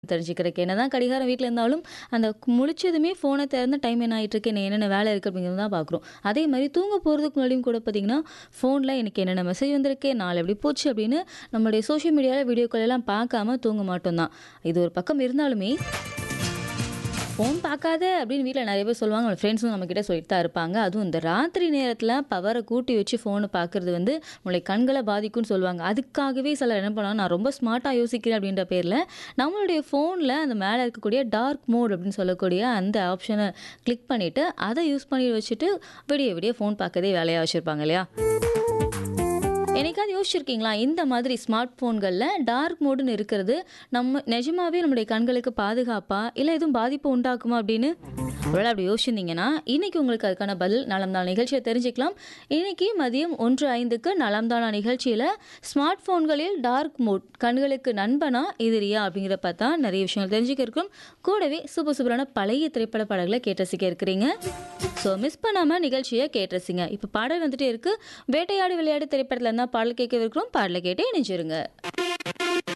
தெரிஞ்சுக்கிறதுக்கு. என்னதான் கடிகாரம் வீட்ல இருந்தாலும், அந்த முழிச்சதுமே ஃபோன திறந்து டைம் என்ன ஆயிட்டுருக்கு, என்ன என்னென்ன வேலை இருக்கு அப்படிங்கிறது தான் பார்க்குறோம். அதே மாரி தூங்க போறதுக்கு முன்னாடியும் கூட பார்த்தீங்கன்னா, ஃபோன்ல எனக்கு என்னென்ன மெசேஜ் வந்திருக்கு, நாள் எப்படி போச்சு அப்படின்னு நம்மளுடைய சோஷியல் மீடியால வீடியோக்கள் எல்லாம் பார்க்காம தூங்க மாட்டோம் தான். இது ஒரு பக்கம் இருந்தாலுமே ஃபோன் பார்க்காத அப்படின்னு வீட்ல நெறைய பேர் சொல்லுவாங்க. நம்ம ஃப்ரெண்ட்ஸும் நம்மகிட்ட சொல்லிட்டு தான் இருப்பாங்க. அதுவும் இந்த ராத்திரி நேரத்தில பவர கூட்டி வச்சு ஃபோன பார்க்குறது வந்து நம்மளுடைய கண்கள பாதிக்கும்னு சொல்லுவாங்க. அதுக்காகவே சிலர் என்ன பண்ணுவாங்க, நான் ரொம்ப ஸ்மார்ட்டா யோசிக்கிறேன் அப்படின்ற பேர்ல, நம்மளுடைய ஃபோன்ல அந்த மேல இருக்கக்கூடிய டார்க் மோட் அப்படின்னு சொல்லக்கூடிய அந்த ஆப்ஷன கிளிக் பண்ணிட்டு, அத யூஸ் பண்ணி வச்சுட்டு விடிய விடிய ஃபோன் பார்க்கறதே வேலையா வச்சிருப்பாங்க இல்லையா? என்னைக்காவது யோசிச்சிருக்கீங்களா? இந்த மாதிரி ஸ்மார்ட் ஃபோன்கள்ல டார்க் மோடுன்னு இருக்கிறது, நம்ம நிஜமாவே நம்முடைய கண்களுக்கு பாதுகாப்பா? இல்ல எதுவும் பாதிப்பு உண்டாக்குமா அப்படின்னு? ஒருவேள அப்படி யோசிச்சிருந்தீங்கன்னா, இன்னைக்கு உங்களுக்கு அதுக்கான பதில் நலம் தானா நிகழ்ச்சியில தெரிஞ்சுக்கலாம். இன்னைக்கு மதியம் 1:05க்கு நலம் தானா நிகழ்ச்சியில ஸ்மார்ட் ஃபோன்களில் டார்க் மோட் கண்களுக்கு நண்பனா? எதிரியா? அப்படிங்கிறத பார்த்தா நெறைய விஷயங்கள் தெரிஞ்சுக்க இருக்கும். கூடவே சூப்பர் சூப்பரான பழைய திரைப்பட பாடல்கள கேட்டு ரசிக்க இருக்கிறீங்க. ஸோ மிஸ் பண்ணாம நிகழ்ச்சிய கேட்டு ரசிங்க. இப்ப பாடல் வந்துட்டே இருக்கு. வேட்டையாடு விளையாடு திரைப்படத்துல இருந்தா பாடல் கேட்க இருக்கிறோம். பாடல கேட்டு இணைஞ்சிருங்க.